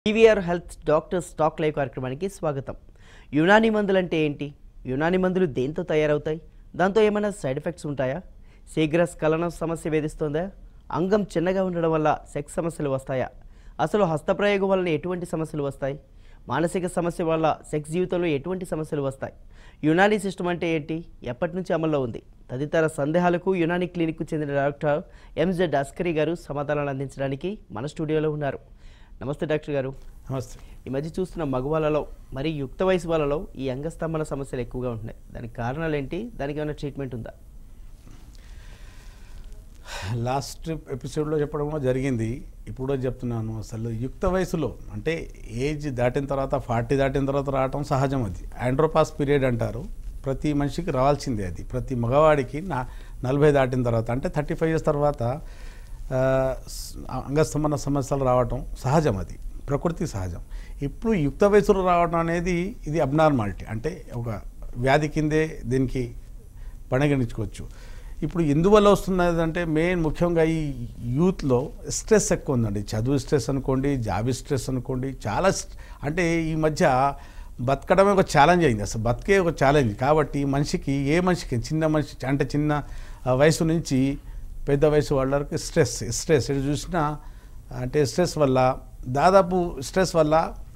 PVR health doctor stock live కార్యక్రమానికి స్వాగతం యునాని మందులు అంటే ఏంటి యునాని మందులు దేంతో తయారవుతాయి దాంతో ఏమైనా సైడ్ ఎఫెక్ట్స్ ఉంటాయా శీఘ్ర స్ఖలనం సమస్య వేధిస్తోందా అంగం చిన్నగా ఉండడం వల్ల సెక్స్ సమస్యలు వస్తాయా అసలు హస్తప్రయోగం వలన ఎటువంటి సమస్యలు వస్తాయి మానసిక సమస్య వల్ల సెక్స్ జీవితంలో ఎటువంటి సమస్యలు వస్తాయి యునాని సిస్టమ్ అంటే ఏంటి ఎప్పటి నుంచి అమల్లో ఉంది తదితర సందేహాలకు యునాని క్లినిక్కు చెందిన డాక్టర్ ఎంజెడ్ అస్కరీ గారు సమాధానాలు అందించడానికి మన స్టూడియోలో ఉన్నారు నమస్తే డాక్టర్ గారు నమస్తే ఈ మధ్య చూస్తున్న మగవాళ్ళలో మరి యుక్త వయసు వాళ్ళలో ఈ అంగస్తంభన సమస్యలు ఎక్కువగా ఉంటున్నాయి దానికి కారణాలు ఏంటి దానికి ఏమైనా ట్రీట్మెంట్ ఉందా లాస్ట్ ఎపిసోడ్లో చెప్పడం కూడా జరిగింది ఇప్పుడు చెప్తున్నాను అసలు యుక్త వయసులో అంటే ఏజ్ దాటిన తర్వాత ఫార్టీ దాటిన తర్వాత రావటం సహజం అది ఆండ్రోపాస్ పీరియడ్ అంటారు ప్రతి మనిషికి రావాల్సిందే అది ప్రతి మగవాడికి నా నలభై దాటిన తర్వాత అంటే థర్టీ ఫైవ్ ఇయర్స్ తర్వాత ఆ, స్- అంగస్తంభన సమస్యలు రావటం సహజం అది ప్రకృతి సహజం ఇప్పుడు యుక్త వయసులో రావడం అనేది ఇది అబ్నార్మాలిటీ అంటే ఒక వ్యాధి కిందే దీనికి పరిగణించుకోవచ్చు ఇప్పుడు ఎందువల్ల వస్తున్నది అంటే మెయిన్ ముఖ్యంగా ఈ యూత్లో స్ట్రెస్ ఎక్కువ ఉందండి చదువు స్ట్రెస్ అనుకోండి జాబ్ స్ట్రెస్ అనుకోండి చాలా స్ట్- అంటే ఈ మధ్య బతకడమే ఒక ఛాలెంజ్ అయింది అసలు బతికే ఒక ఛాలెంజ్ కాబట్టి మనిషికి ఏ మనిషికి చిన్న మనిషి అంటే చిన్న ఆ, వయసు నుంచి పెద్ద వయసు వాళ్ళకి స్ట్రెస్ స్ట్రెస్ ఎటు చూసినా అంటే స్ట్రెస్ వల్ల దాదాపు స్ట్రెస్ వల్ల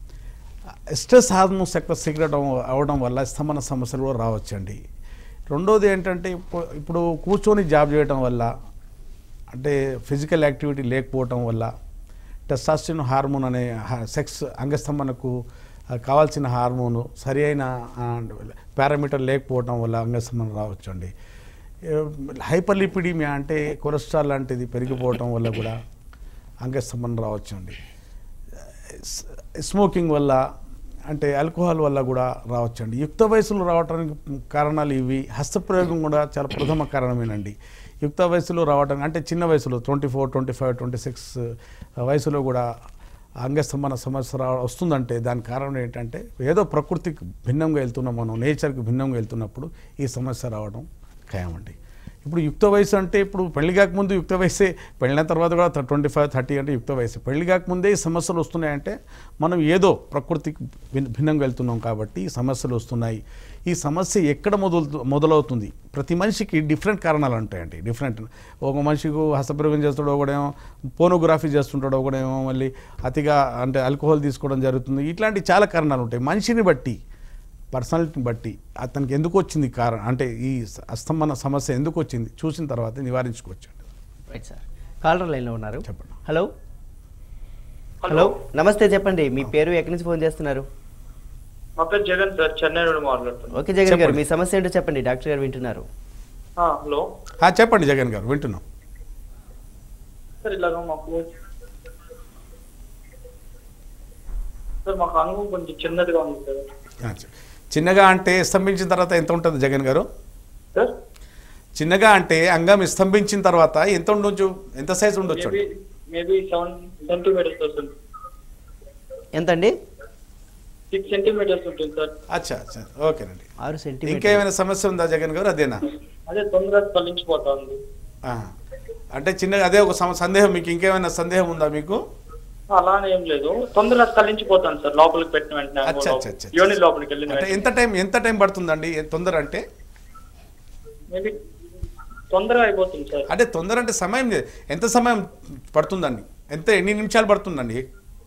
స్ట్రెస్ హార్మోన్స్ ఎక్కువ సిగరెట్ అవడం వల్ల స్తంభన సమస్యలు కూడా రావచ్చండి రెండోది ఏంటంటే ఇప్పుడు- ఇప్పుడు కూర్చొని జాబ్ చేయడం వల్ల అంటే ఫిజికల్ యాక్టివిటీ లేకపోవటం వల్ల టెస్టాస్టిన్ హార్మోన్ అనే హా- సెక్స్ అంగస్తంభనకు ఆ, కావాల్సిన హార్మోను సరి అయిన పారామీటర్ లేకపోవటం వల్ల అంగస్తంభన రావచ్చు అండి హైపర్లిపిడీమియా అంటే కొలెస్ట్రాల్ లాంటిది పెరిగిపోవటం వల్ల కూడా అంగస్తంభన రావచ్చు అండి స్- స్మోకింగ్ వల్ల అంటే ఆల్కహాల్ వల్ల కూడా రావచ్చండి యుక్త వయసులో రావడానికి కారణాలు ఇవి హస్తప్రయోగం కూడా చాలా ప్రథమ కారణమేనండి యుక్త వయసులో రావడం అంటే చిన్న వయసులో twenty four twenty five twenty six వయసులో కూడా అంగస్తంభన సమస్య రా వస్తుందంటే దాని కారణం ఏంటంటే ఏదో ప్రకృతికి భిన్నంగా వెళ్తున్నాం మనం నేచర్కి భిన్నంగా వెళ్తున్నప్పుడు ఈ సమస్య రావడం ఖాయమండి ఇప్పుడు యుక్త వయసు అంటే ఇప్పుడు పెళ్లి కాకముందు యుక్త వయసే పెళ్ళిన తర్వాత కూడా ట్వంటీ ఫైవ్ థర్టీ అంటే యుక్త వయసు పెళ్లి కాకముందే ఈ సమస్యలు వస్తున్నాయంటే మనం ఏదో ప్రకృతికి భిన్- భిన్నంగా వెళ్తున్నాం కాబట్టి ఈ సమస్యలు వస్తున్నాయి ఈ సమస్య ఎక్కడ మొదలు మొదలవుతుంది ప్రతి మనిషికి డిఫరెంట్ కారణాలు ఉంటాయండి డిఫరెంట్ ఒక మనిషికి హస్తప్రయోగం చేస్తాడు ఒకడేమో పోనోగ్రఫీ చేస్తుంటాడు ఒకడేమో మళ్ళీ అతిగా అంటే ఆల్కహాల్ తీసుకోవడం జరుగుతుంది ఇట్లాంటి చాలా కారణాలు ఉంటాయి మనిషిని బట్టి పర్సనాలిటీని బట్టి అతనికి ఎందుకు వచ్చింది కారణం అంటే ఈ అస్తంభన సమస్య ఎందుకు వచ్చింది చూసిన తర్వాత నివారించుకోవచ్చు రైట్ సార్ కాలర్ లైన్లో ఉన్నారు చెప్పండి. హలో హలో నమస్తే చెప్పండి మీ పేరు ఎక్కడి నుంచి ఫోన్ చేస్తున్నారు మా పేరు జగన్ సార్ చెన్నై నుండి మాట్లాడుతున్నాను ఓకే జగన్ గారు చెప్పండి. మీ సమస్య ఏంటో చెప్పండి డాక్టర్ గారు వింటున్నారు ఆ, హలో ఆ, చెప్పండి జగన్ గారు వింటున్నాం సార్ ఇలాగ మాకు సార్ మాకు అంగం కొంచెం చిన్నదిగా ఉంది సార్ ఆ, చె- చిన్నగా అంటే స్తంభించిన తర్వాత ఎంత ఉంటుంది జగన్ గారు సార్ చిన్నగా అంటే అంగం స్తంభించిన తర్వాత ఎంత ఉండొచ్చు ఎంత సైజు ఉండొచ్చు మేబీ మేబీ సెవెన్ సెంటీమీటర్స్ వస్తుంది ఎంతండి సిక్స్ సెంటీమీటర్స్ ఉంటుంది సార్ అచ్చా అచ్చా అచ్చా ఓకేనండి ఆరు సెంటీమీటర్ ఇంకేమైనా సమస్య ఉందా జగన్ గారు అదేనా అదే తొందరగా తల్లించిపోతా ఉంది ఆ. అంటే చిన్నగా అదే ఒక సమ- సందేహం మీకు ఇంకేమైనా సందేహం ఉందా మీకు అలానే ఏం లేదు తొందరగా తల్లించిపోతాను సార్ లోపలికి పెట్టిన వెంటనే అంగం అచ్చా అచ్చా లోపలికి. అచ్చా యోని లోపలికి వెళ్ళిన అంటే ఎంత టైం ఎంత టైం పడుతుందండి ఏ- తొందర అంటే మేబీ తొందరగా అయిపోతుంది సార్ అంటే తొందర అంటే సమయం లేదు. ఎంత సమయం పడుతుందండి ఎంత ఎన్ని నిమిషాలు పడుతుందండి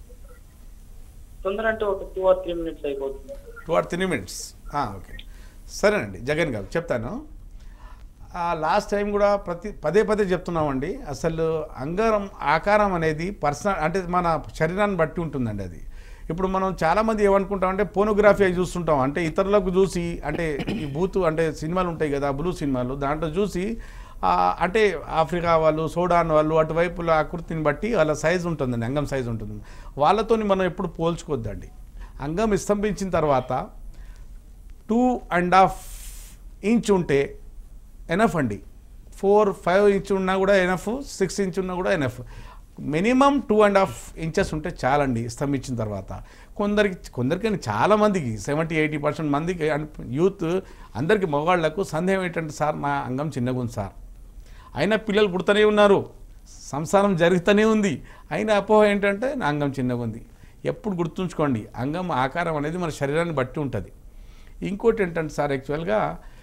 తొందర అంటే ఒక టూ ఆర్ త్రీ మినిట్స్ అయిపోతుంది two or three minutes okay సరేనండి జగన్ గారు చెప్తాను లాస్ట్ టైం కూడా ప్రతి పదే పదే చెప్తున్నామండి అసలు అంగారం ఆకారం అనేది పర్సనల్ అంటే మన శరీరాన్ని బట్టి ఉంటుందండి అది ఇప్పుడు మనం చాలామంది ఏమనుకుంటాం అంటే పోనోగ్రఫీ అవి చూస్తుంటాం అంటే ఇతరులకు చూసి అంటే ఈ బూత్ అంటే సినిమాలు ఉంటాయి కదా బ్లూ సినిమాలు దాంట్లో చూసి ఆ, అంటే ఆఫ్రికా వాళ్ళు సోడాన్ వాళ్ళు అటువైపుల ఆకృతిని బట్టి వాళ్ళ సైజు ఉంటుందండి అంగం సైజు ఉంటుంది వాళ్ళతోని మనం ఎప్పుడు పోల్చుకోవద్దండి అంగం స్తంభించిన తర్వాత టూ అండ్ హాఫ్ ఇంచ్ ఉంటే ఎనఫ్ అండి ఫోర్ ఫైవ్ ఇంచ్ ఉన్నా కూడా ఎనఫ్ సిక్స్ ఇంచ్ ఉన్నా కూడా enough minimum two and half inches ఉంటే చాలండి స్తంభించిన తర్వాత కొందరికి కొందరికి చాలా మందికి సెవెంటీ ఎయిటీ పర్సెంట్ మందికి యూత్ అందరికీ మగవాళ్లకు సందేహం ఏంటంటే సార్ నా అంగం చిన్నగా ఉంది సార్ అయినా పిల్లలు పుడుతూనే ఉన్నారు సంసారం జరుగుతూనే ఉంది అయినా అపోహ ఏంటంటే నా అంగం చిన్నగా ఉంది ఎప్పుడు గుర్తుంచుకోండి అంగం ఆకారం అనేది మన శరీరాన్ని బట్టి ఉంటుంది ఇంకోటి ఏంటంటే సార్ యాక్చువల్గా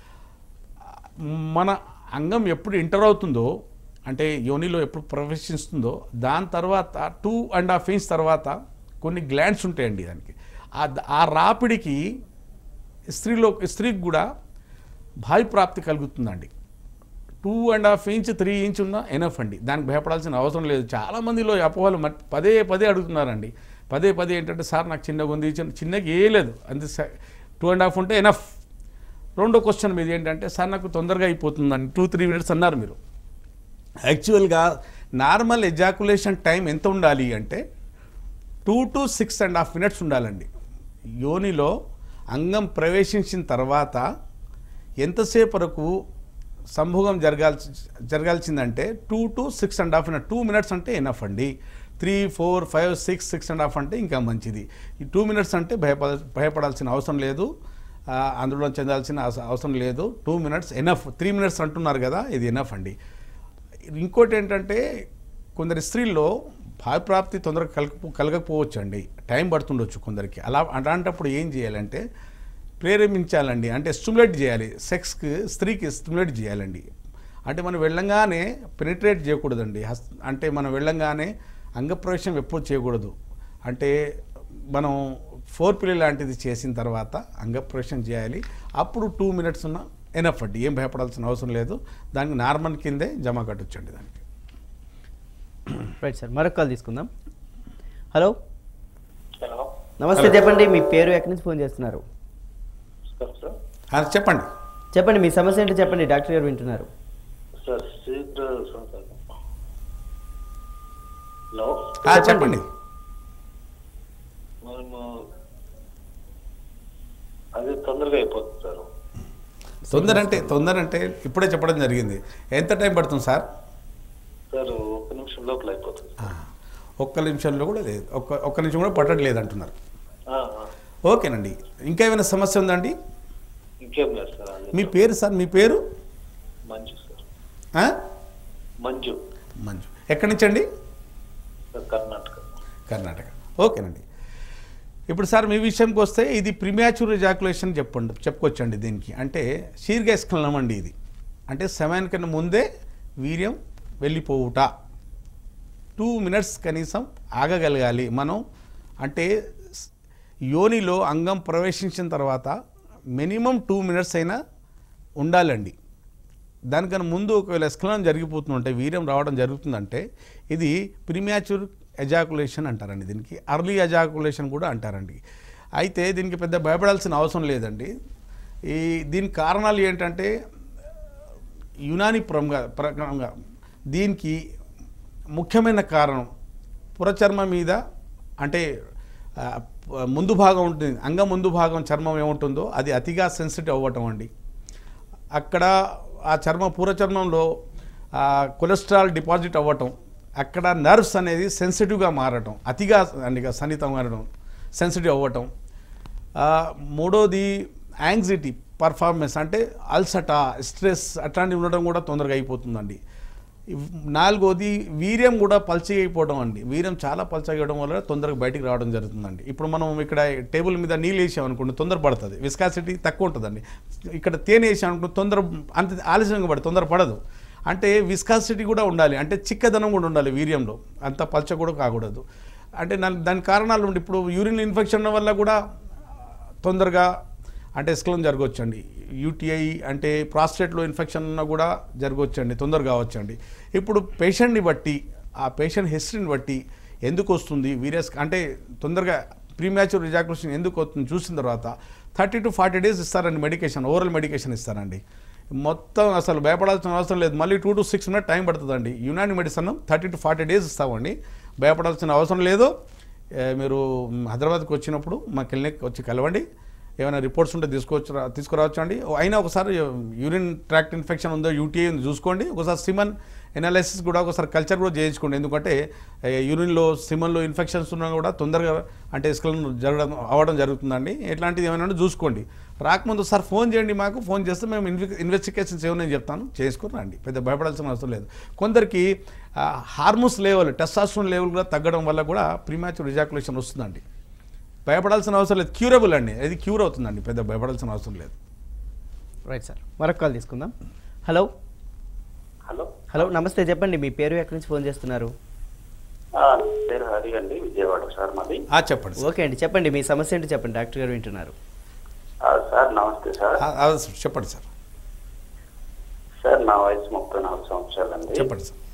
మన అంగం ఎప్పుడు ఎంటర్ అవుతుందో అంటే యోనిలో ఎప్పుడు ప్రవేశిస్తుందో దాని తర్వాత టూ అండ్ హాఫ్ ఇంచ్ తర్వాత కొన్ని గ్లాండ్స్ ఉంటాయండి దానికి ఆ ఆ రాపిడికి స్త్రీలో స్త్రీకి కూడా భావి ప్రాప్తి కలుగుతుందండి two and half inch three inch ఉన్న ఎనఫ్ అండి దానికి భయపడాల్సిన అవసరం లేదు చాలామందిలో ఈ అపోహలు మట్- పదే పదే అడుగుతున్నారండి పదే పదే ఏంటంటే సార్ నాకు చిన్నగా ఉంది చిన్న చిన్నగా ఏ లేదు అంతే టూ అండ్ హాఫ్ ఉంటే ఎనఫ్ రెండో క్వశ్చన్ మీది ఏంటంటే సార్ నాకు తొందరగా అయిపోతుందండి టూ త్రీ మినిట్స్ అన్నారు మీరు యాక్చువల్గా నార్మల్ ఎజాకులేషన్ టైం ఎంత ఉండాలి అంటే two to six and half minutes ఉండాలండి యోనిలో అంగం ప్రవేశించిన తర్వాత ఎంతసేపు వరకు సంభోగం జరగాల్సి జరగాల్సిందంటే two to six and half two minutes అంటే ఎనఫ్ అండి three four five six six and half అంటే ఇంకా మంచిది ఈ టూ మినిట్స్ అంటే భయపడ భయపడాల్సిన అవసరం లేదు ఆ, ఆందోళన చెందాల్సిన అవస- అవసరం లేదు two minutes enough three minutes అంటున్నారు కదా ఇది ఎనఫ్ అండి ఇంకోటి ఏంటంటే కొందరి స్త్రీల్లో భావప్రాప్తి తొందరగా కలగ కలగకపోవచ్చు అండి టైం పడుతుండొచ్చు కొందరికి అలా అలాంటప్పుడు ఏం చేయాలంటే ప్రేరేపించాలండి అంటే స్టిములేట్ చేయాలి సెక్స్కి స్త్రీకి స్టిములేట్ చేయాలండి అంటే మనం వెళ్ళంగానే పెనిట్రేట్ చేయకూడదండి హస్- అంటే మనం వెళ్ళంగానే అంగప్రవేశం ఎప్పుడు చేయకూడదు అంటే మనం ఫోర్ పిల్లలు లాంటిది చేసిన తర్వాత అంగప్రవేశం చేయాలి అప్పుడు టూ మినిట్స్ ఉన్న ఎనఫ్ అండి ఏం భయపడాల్సిన అవసరం లేదు దానికి నార్మల్ కిందే జమ కట్టొచ్చండి దానికి రైట్ సార్ మరొక కాల్ తీసుకుందాం హలో హలో నమస్తే చెప్పండి మీ పేరు ఎక్కడి నుంచి ఫోన్ చేస్తున్నారు సార్ ఆ, చెప్పండి చెప్పండి మీ సమస్య ఏంటో చెప్పండి డాక్టర్ గారు వింటున్నారు సార్ శీఘ్ర సంసారం హలో ఆ, చెప్పండి. చెప్పండి మేము అది తొందరగా అయిపోతుంది సార్ తొందర అంటే తొందర అంటే ఇప్పుడే చెప్పడం జరిగింది ఎంత టైం పడుతుంది సార్ సార్ ఒక నిమిషం లోపల అయిపోతుంది ఆ, ఒక్క నిమిషంలో కూడా లేదు ఒక్క ఒక్క నిమిషం కూడా పట్టట్లేదు అంటున్నారు ఆ, ఆ. ఓకేనండి ఇంకా ఏమైనా సమస్య ఉందండి ఇంకేం లేదు సార్ అది మీ పేరు సార్ మీ పేరు మంజు సార్ ఆ? మంజు మంజు ఎక్కడి నుంచి అండి సార్ కర్ణాటక కర్ణాటక ఓకేనండి ఇప్పుడు సార్ మీ విషయంకి వస్తే ఇది ప్రిమాచ్యూర్ ఎజాకులేషన్ చెప్పండి చెప్పుకోవచ్చండి దీనికి అంటే శీర్ఘస్ఖలనం అండి ఇది అంటే సెవెన్ కన్నా ముందే వీర్యం వెళ్ళిపోవుట టూ మినిట్స్ కనీసం ఆగగలగాలి మనం అంటే స్- యోనిలో అంగం ప్రవేశించిన తర్వాత మినిమం టూ మినిట్స్ అయినా ఉండాలండి దానికన్నా ముందు ఒకవేళ స్ఖలనం జరిగిపోతుందంటే వీర్యం రావడం జరుగుతుందంటే ఇది ప్రిమాచ్యూర్ ఎజాకులేషన్ అంటారండి దీనికి అర్లీ ఎజాకులేషన్ కూడా అంటారండి అయితే దీనికి పెద్ద భయపడాల్సిన అవసరం లేదండి ఈ దీని కారణాలు ఏంటంటే యునాని పరంగా ప్రకారంగా దీనికి ముఖ్యమైన కారణం పురచర్మ మీద అంటే ఆ, ముందు భాగం ఉంటుంది అంగం ముందు భాగం చర్మం ఏముంటుందో అది అతిగా సెన్సిటివ్ అవ్వటం అండి అక్కడ ఆ చర్మ పూర చర్మంలో ఆ, కొలెస్ట్రాల్ డిపాజిట్ అవ్వటం అక్కడ నర్వ్స్ అనేది సెన్సిటివ్గా మారటం అతిగా అండి సన్నిహితం మారడం సెన్సిటివ్ అవ్వటం ఆ, మూడోది యాంగ్జైటీ పర్ఫార్మెన్స్ అంటే అల్సట స్ట్రెస్ అట్లాంటివి ఉండడం కూడా తొందరగా అయిపోతుందండి ఇవ్- నాలుగోది వీర్యం కూడా పల్చగా అయిపోవడం అండి వీర్యం చాలా పల్చగా అవ్వడం వల్ల తొందరగా బయటికి రావడం జరుగుతుందండి ఇప్పుడు మనం ఇక్కడ టేబుల్ మీద నీళ్ళు వేసామనుకోండి తొందర పడుతుంది విస్కాసిటీ తక్కువ ఉంటుందండి ఇక్కడ తేనె వేసామనుకోండి తొందర అంత ఆలస్యంగా పడి తొందర పడదు అంటే విస్కాసిటీ కూడా ఉండాలి అంటే చిక్కదనం కూడా ఉండాలి వీర్యంలో అంత పల్చ కూడా కాకూడదు అంటే నా- దాని కారణాలు ఉండి ఇప్పుడు యూరిన్ ఇన్ఫెక్షన్ వల్ల కూడా తొందరగా అంటే స్క్లం జరగవచ్చండి యూటీఐ అంటే ప్రాస్టేట్లో ఇన్ఫెక్షన్ ఉన్నా కూడా జరగవచ్చండి తొందరగా కావచ్చండి ఇప్పుడు పేషెంట్ని బట్టి ఆ పేషెంట్ హిస్టరీని బట్టి ఎందుకు వస్తుంది వీరియస్ అంటే తొందరగా ప్రీమ్యాచ్యూర్ రిజాక్యులేషన్ ఎందుకు వస్తుంది చూసిన తర్వాత థర్టీ టు ఫార్టీ డేస్ ఇస్తారండి మెడికేషన్ ఓరల్ మెడికేషన్ ఇస్తారండి మొత్తం అసలు భయపడాల్సిన అవసరం లేదు మళ్ళీ two to six minute time పడుతుందండి Unani medicine thirty to forty days ఇస్తామండి భయపడాల్సిన అవసరం లేదు ఏ, మీరు హైదరాబాద్కి వచ్చినప్పుడు మా క్లినిక్ వచ్చి కలవండి ఏమైనా రిపోర్ట్స్ ఉంటే తీసుకొచ్చు తీసుకురావచ్చు అండి అయినా ఒకసారి యూరిన్ ట్రాక్ట్ ఇన్ఫెక్షన్ ఉందో యూటీఐ ఉందో చూసుకోండి ఒకసారి సిమన్ ఎనాలిసిస్ కూడా ఒకసారి కల్చర్ కూడా చేయించుకోండి ఎందుకంటే ఏ, యూరిన్లో సిమన్లో ఇన్ఫెక్షన్స్ ఉన్నా కూడా తొందరగా అంటే ఇసుకలను జరగడం అవ్వడం జరుగుతుందండి ఎట్లాంటిది ఏమైనా ఉంటే చూసుకోండి రాకముందు సార్ ఫోన్ చేయండి మాకు ఫోన్ చేస్తే మేము ఇన్వె ఇన్వెస్టిగేషన్స్ ఏమో నేను చెప్తాను చేసుకుని రండి పెద్ద భయపడాల్సిన అవసరం లేదు కొందరికి హార్మోన్స్ లెవెల్ టెస్టాస్ట్రోన్ లెవెల్ కూడా తగ్గడం వల్ల కూడా ప్రీమాచ్యూర్ రిజాకులేషన్ వస్తుందండి భయపడాల్సిన అవసరం లేదు క్యూరబుల్ అండి అది క్యూర్ అవుతుందండి పెద్ద భయపడాల్సిన అవసరం లేదు రైట్ సార్ మరొక కాల్ తీసుకుందాం హలో హలో హలో నమస్తే చెప్పండి మీ పేరు ఎక్కడి నుంచి ఫోన్ చేస్తున్నారు ఆ, పేరు హరి అండి విజయవాడ సార్ మాది ఆ, చెప్పండి సార్ ఓకే అండి చెప్పండి మీ సమస్య ఏంటో చెప్పండి డాక్టర్ గారు వింటున్నారు ఆ, సార్ నమస్తే సార్ ఆ, ఆ, చెప్పండి సార్ సార్ నా వయసు ముప్పై నాలుగు సంవత్సరాలండి చెప్పండి సార్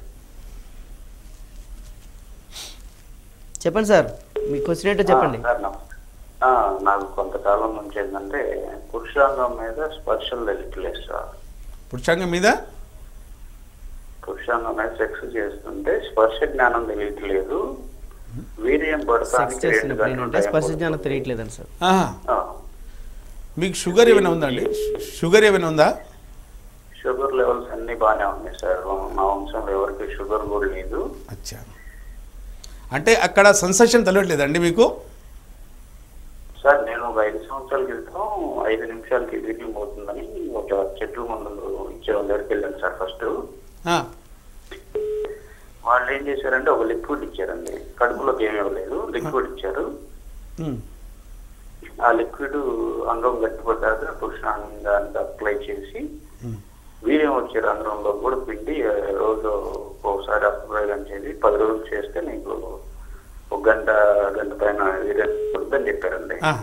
చెప్పండి సార్ మీ క్వశ్చన్ ఏంటో చెప్పండి ఆ, సార్ నమస్తే ఆ, నాకు కొంతకాలం నుంచి ఏంటంటే పురుషాంగం మీద స్పర్శలు తెలియట్లేదు సార్ పురుషాంగం మీద పురుషాంగం మీద సెక్స్ చేస్తుంటే స్పర్శ జ్ఞానం తెలియట్లేదు వీర్యం సెక్స్ పడటానికి రెండు చేస్తున్నప్పుడు గంటలు ఏంటంటే టైం స్పర్శ జ్ఞానం పడుతుంది. తెలియట్లేదండి సార్ ఆహా. ఆ, మీకు షుగర్ ఏమైనా ఉందా అండి షుగర్ ఏమైనా ఉందా షుగర్ లెవెల్స్ అన్ని బాగానే ఉన్నాయి సార్ మా వంశంలో ఎవరికి షుగర్ కూడా లేదు అచ్చా అంటే అక్కడ సెన్సేషన్ తెలియట్లేదండి మీకు సార్ నేను ఒక ఐదు సంవత్సరాల క్రితం ఐదు నిమిషాలకి వీర్యం పోతుందని ఒక చెట్ల మందులు ఇచ్చే వాళ్ళ దగ్గరికి వెళ్ళాను సార్ ఫస్ట్ ఆ, వాళ్ళు ఏం చేశారంటే ఒక లిక్విడ్ ఇచ్చారండి కడుపులోకి ఏమీ ఇవ్వలేదు లిక్విడ్ ఇచ్చారు ఉమ్, ఆ లిక్విడ్ అంగం గట్టిపడ్డాక పురుషాంగానికి అప్లై చేసి ఉమ్. వీర్యం వచ్చే రంధ్రంలో కూడా పిండి ఆ, రోజు ఒకసారి అప్రయోగం చేసి పది రోజులు చేస్తే నీకు ఒక గంట గంట పైన వీర్యం వస్తుందని చెప్పారండి ఆహా.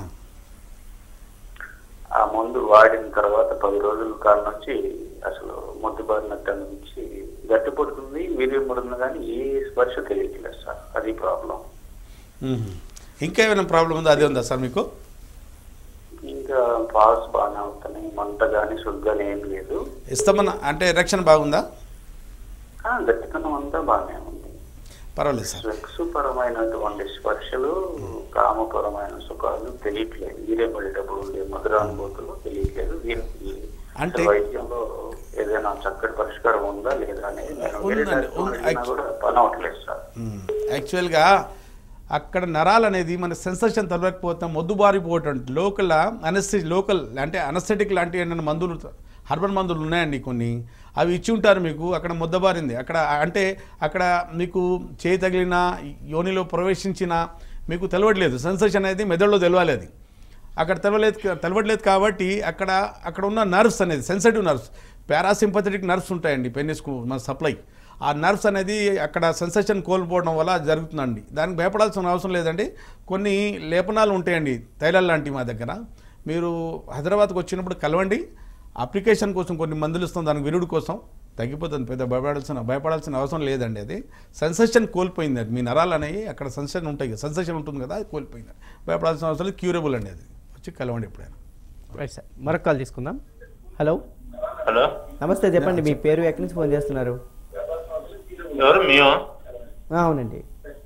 ఆ మందు వాడిన తర్వాత పది రోజుల కాలం నుంచి అసలు మొద్దుబారినట్టు నుంచి గట్టి పడుతుంది వీర్యం పడుతుంది కానీ ఏ స్పర్శ తెలియట్లేదు సార్ అది ప్రాబ్లం ఉమ్. ఇంకా ఏమైనా ప్రాబ్లం ఉందా అదే ఉందా సార్ మీకు ఇంకా పాస్ బాగానే అవుతున్నాయి మంట కానీ సుగ్ కానీ ఏం లేదు ఇస్తామన్న అంటే ఎరక్షన్ బాగుందా ఆ, గట్టితనం అంతా బాగానే ఉంది పర్వాలేదు సార్ సెక్స్ పరమైనటువంటి స్పర్శలు కామపరమైన సుఖాలు తెలియట్లేదు వీరే పడేటప్పుడు ఉండే మధురానుభూతులు తెలియట్లేదు దీనికి అంటే- అసలు వైద్యంలో ఏదైనా చక్కటి పరిష్కారం ఉందా లేదా అనేది నేను వేరే ఉందండి, డాక్టర్ని ఉంది. అడిగినా కూడా పని అవ్వట్లేదు సార్ ఉమ్. యాక్చువల్గా అక్కడ నరాలు అనేది మన సెన్సేషన్ తొలగకపోతే మొద్దుబారిపోవటం లోకల్ అనస్థి లోకల్ అంటే అనస్థెటిక్ లాంటి ఏంటంటే మందులు హర్బల్ మందులు ఉన్నాయండి కొన్ని అవి ఇచ్చి ఉంటారు మీకు అక్కడ ముద్దబారింది అక్కడ అంటే అక్కడ మీకు చేయి తగిలిన యోనిలో ప్రవేశించిన మీకు తెలవట్లేదు సెన్సేషన్ అనేది మెదడులో తెలవాలి అది అక్కడ తెలవలేదు తెలవట్లేదు కాబట్టి అక్కడ అక్కడ ఉన్న నర్వ్స్ అనేది సెన్సిటివ్ నర్వ్స్ పారాసింపథెటిక్ నర్వ్స్ ఉంటాయండి పెన్నిస్కు మన సప్లై ఆ నర్వ్స్ అనేది అక్కడ సెన్సేషన్ కోల్పోవడం వల్ల జరుగుతుందండి దానికి భయపడాల్సిన అవసరం లేదండి కొన్ని లేపనాలు ఉంటాయండి తైలాలు లాంటివి మా దగ్గర మీరు హైదరాబాద్కి వచ్చినప్పుడు కలవండి అప్లికేషన్ కోసం కొన్ని మందులు ఇస్తాం దానికి విరుడు కోసం తగ్గిపోతుంది పెద్ద భయపడాల్సిన భయపడాల్సిన అవసరం లేదండి అది సెన్సేషన్ కోల్పోయింది అది మీ నరాలు అనేవి అక్కడ సెన్సేషన్ ఉంటాయి కదా సెన్సేషన్ ఉంటుంది కదా అది కోల్పోయింది భయపడాల్సిన అవసరం లేదు క్యూరబుల్ అండి అది వచ్చి కలవండి ఎప్పుడైనా రైట్ సార్ మరొక కాల్ తీసుకుందాం హలో హలో నమస్తే చెప్పండి మీ పేరు ఎక్కడి నుంచి ఫోన్ చేస్తున్నారు ఎవరు మేము ఆ, అవునండి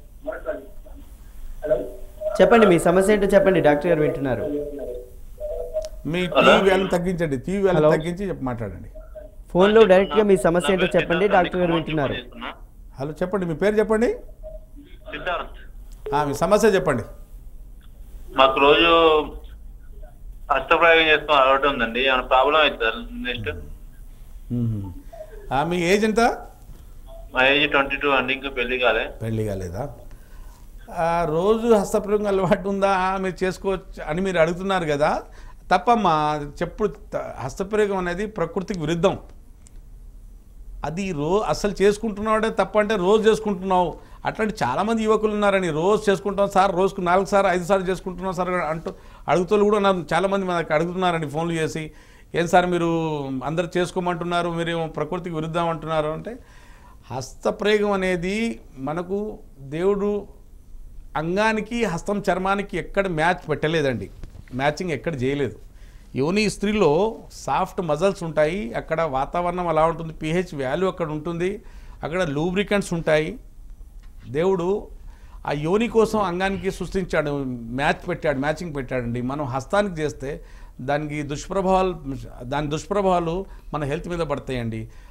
చెప్పండి మీ సమస్య ఏంటో చెప్పండి డాక్టర్ గారు వింటున్నారు మీ హలో? టీవీ వ్యాల్యూ తగ్గించండి టీవీ వ్యాల్యూ హలో? తగ్గించి చెప్పి మాట్లాడండి ఫోన్లో డైరెక్ట్గా మీ సమస్య ఏంటో చెప్పండి డాక్టర్ గారు వింటున్నారు హలో చెప్పండి మీ పేరు చెప్పండి సిద్ధార్థ్ ఆ, మీ సమస్య చెప్పండి మాకు రోజు హస్తప్రయోగం చేసుకుని అలవాటు ఉందండి ఏమైనా ప్రాబ్లం అవుతుంది నెక్స్ట్ మ్మ్. ఆ, మీ ఏజ్ ఎంత మా ఏజ్ ట్వంటీ టూ అండి ఇంకా పెళ్లి కాలే పెళ్ళి కాలేదా ఆ, రోజు హస్తప్రయోగం అలవాటు ఉందా మీరు చేసుకోవచ్చు అని మీరు అడుగుతున్నారు కదా తప్పమ్మా చెప్పుడు త- హస్తప్రయోగం అనేది ప్రకృతికి విరుద్ధం అది రో అసలు చేసుకుంటున్నాడే తప్ప అంటే రోజు చేసుకుంటున్నావు అట్లాంటి చాలామంది యువకులు ఉన్నారని రోజు చేసుకుంటాం సార్ రోజుకు నాలుగు సార్లు ఐదు సార్లు చేసుకుంటున్నాం సార్ అంటూ అడుగుతూ కూడా నన్ను చాలామంది మనకు అడుగుతున్నారండి ఫోన్లు చేసి ఏం సార్ మీరు అందరు చేసుకోమంటున్నారు మీరు ఏమో ప్రకృతికి విరుద్ధం అంటున్నారు అంటే హస్తప్రయోగం అనేది మనకు దేవుడు అంగానికి హస్తం చర్మానికి ఎక్కడ మ్యాచ్ పెట్టలేదండి మ్యాచింగ్ ఎక్కడ చేయలేదు యోని స్త్రీలో సాఫ్ట్ మజల్స్ ఉంటాయి అక్కడ వాతావరణం అలా ఉంటుంది పిహెచ్ వాల్యూ అక్కడ ఉంటుంది అక్కడ లూబ్రికెంట్స్ ఉంటాయి దేవుడు ఆ యోని కోసం అంగానికి సృష్టించాడు మ్యాచ్ పెట్టాడు మ్యాచింగ్ పెట్టాడండి మనం హస్తానికి చేస్తే దానికి దుష్ప్రభావాలు దాని దుష్ప్రభావాలు మన హెల్త్ మీద పడతాయండి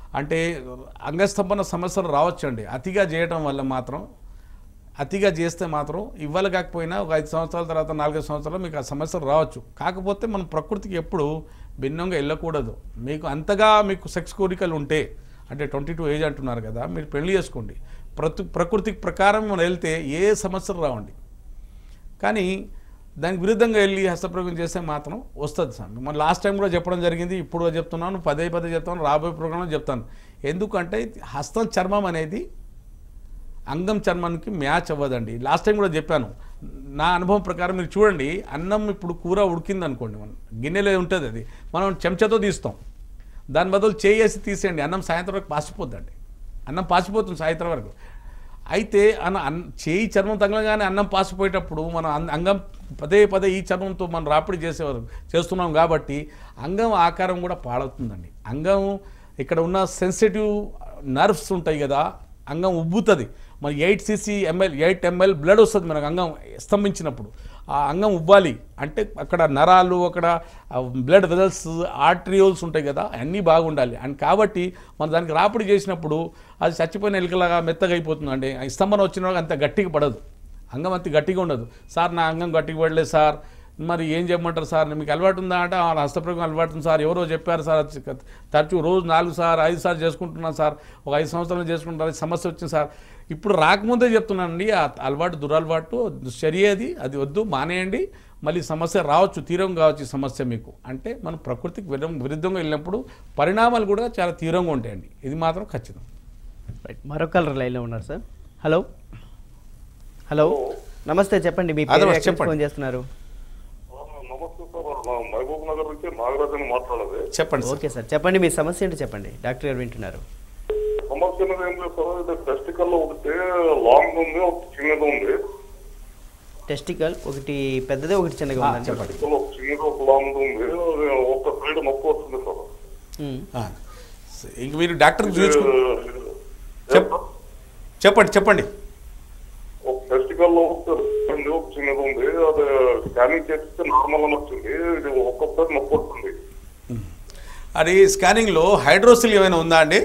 అంటే అంగస్తంభన సమస్యలు రావచ్చండి అతిగా చేయటం వల్ల మాత్రం అతిగా చేస్తే మాత్రం ఇవ్వాలి కాకపోయినా ఒక ఐదు సంవత్సరాల తర్వాత నాలుగైదు సంవత్సరాలు మీకు ఆ సమస్యలు రావచ్చు కాకపోతే మనం ప్రకృతికి ఎప్పుడు భిన్నంగా వెళ్ళకూడదు మీకు అంతగా మీకు సెక్స్ కోరికలు ఉంటే అంటే ట్వంటీ టూ ఏజ్ అంటున్నారు కదా మీరు పెళ్లి చేసుకోండి ప్రతి ప్రకృతికి ప్రకారం మనం వెళ్తే ఏ సమస్యలు రావండి కానీ దానికి విరుద్ధంగా వెళ్ళి హస్తప్రయోగం చేస్తే మాత్రం వస్తుంది సార్ మన లాస్ట్ టైం కూడా చెప్పడం జరిగింది ఇప్పుడు కూడా చెప్తున్నాను పదే పదే చెప్తాను రాబోయే ప్రోగ్రాంలో చెప్తాను ఎందుకంటే హస్తం చర్మం అనేది అంగం చర్మానికి మ్యాచ్ అవ్వదండి లాస్ట్ టైం కూడా చెప్పాను నా అనుభవం ప్రకారం మీరు చూడండి అన్నం ఇప్పుడు కూర ఉడికింది అనుకోండి మనం గిన్నెలో ఉంటుంది అది మనం చెంచాతో తీస్తాం దాని బదులు చేసి తీసేయండి అన్నం సాయంత్రం వరకు పాసిపోద్దండి అన్నం పాసిపోతుంది సాయంత్రం వరకు అయితే అన్న అన్ చేయి చర్మం తగలగానే అన్నం పాసిపోయేటప్పుడు మనం అన్- అంగం పదే పదే ఈ చర్మంతో మనం రాపిడి చేసేవారు చేస్తున్నాం కాబట్టి అంగం ఆకారం కూడా పాడవుతుందండి అంగం ఇక్కడ ఉన్న సెన్సిటివ్ నర్వ్స్ ఉంటాయి కదా అంగం ఉబ్బుతుంది మన eight CC ML eight ML blood వస్తుంది మనకు అంగం స్తంభించినప్పుడు ఆ అంగం ఉబ్బాలి అంటే అక్కడ నరాలు అక్కడ బ్లడ్ వెజల్స్ ఆర్ట్రియోల్స్ ఉంటాయి కదా అన్నీ బాగుండాలి అండ్ కాబట్టి మనం దానికి రాపిడి చేసినప్పుడు అది చచ్చిపోయిన ఎలుకలాగా మెత్తగా అయిపోతుంది అంటే స్తంభన వచ్చిన వాళ్ళకి అంత గట్టిగా పడదు అంగం అంత గట్టిగా ఉండదు సార్ నా అంగం గట్టిగా పడలేదు సార్ మరి ఏం చెప్పమంటారు సార్ మీకు అలవాటు ఉందా అంటే ఆ హస్తప్రయోగం అలవాటు ఉంది సార్ ఎవరో చెప్పారు సార్ అది తరచూ రోజు నాలుగు సార్ ఐదు సార్లు చేసుకుంటున్నాను సార్ ఒక ఐదు సంవత్సరాలు చేసుకుంటారు సమస్య వచ్చింది సార్ ఇప్పుడు రాకముందే చెప్తున్నానండి ఆ అలవాటు దురలవాటు చర్యేది అది వద్దు మానేయండి మళ్ళీ సమస్య రావచ్చు తీవ్రం కావచ్చు ఈ సమస్య మీకు అంటే మనం ప్రకృతికి విరుద్ధం- విరుద్ధంగా వెళ్ళినప్పుడు పరిణామాలు కూడా చాలా తీవ్రంగా ఉంటాయండి ఇది మాత్రం ఖచ్చితం రైట్ మరొక లైన్లో ఉన్నారు సార్ హలో హలో నమస్తే చెప్పండి మీ అదే పేరు మరి ఎక్కడి నుంచి చెప్పండి. ఫోన్ చేస్తున్నారు నమస్తే సార్ నా మహబూబ్ నగర్ నుంచి నాగరాజ్ అని మాట్లాడేది చెప్పండి సార్ ఓకే సార్ చెప్పండి మీ సమస్య ఏంటో చెప్పండి డాక్టర్ గారు వింటున్నారు సమస్య అనేది ఏం లేదు సార్ ఇది టెస్టికల్ లో ఒకటి లాంగ్ ఉంది ఒకటి చిన్నది ఉంది టెస్టికల్ ఒకటి పెద్దదే ఒకటి చిన్నగా ఆ, ఉందండి చెప్పండి. టెస్టికల్ ఒక చిన్నది ఒక లాంగ్ ఉంది అది ఒక సైడ్ నొప్పి వస్తుంది సార్ ఉమ్. ఆ. ఇంక మీరు డాక్టర్ చూపించుకో ఇది- చెప్ చెప్పండి చెప్పండి ఒక టెస్టికల్ లో ఒక ఉంది ఒక చిన్నది ఉంది అది స్కానింగ్ చేస్తే నార్మల్ అని వచ్చింది ఇది ఒక్కొక్కసారి నొప్పి వస్తుంది అది స్కానింగ్లో హైడ్రోసిల్ ఏమైనా ఉందా అండి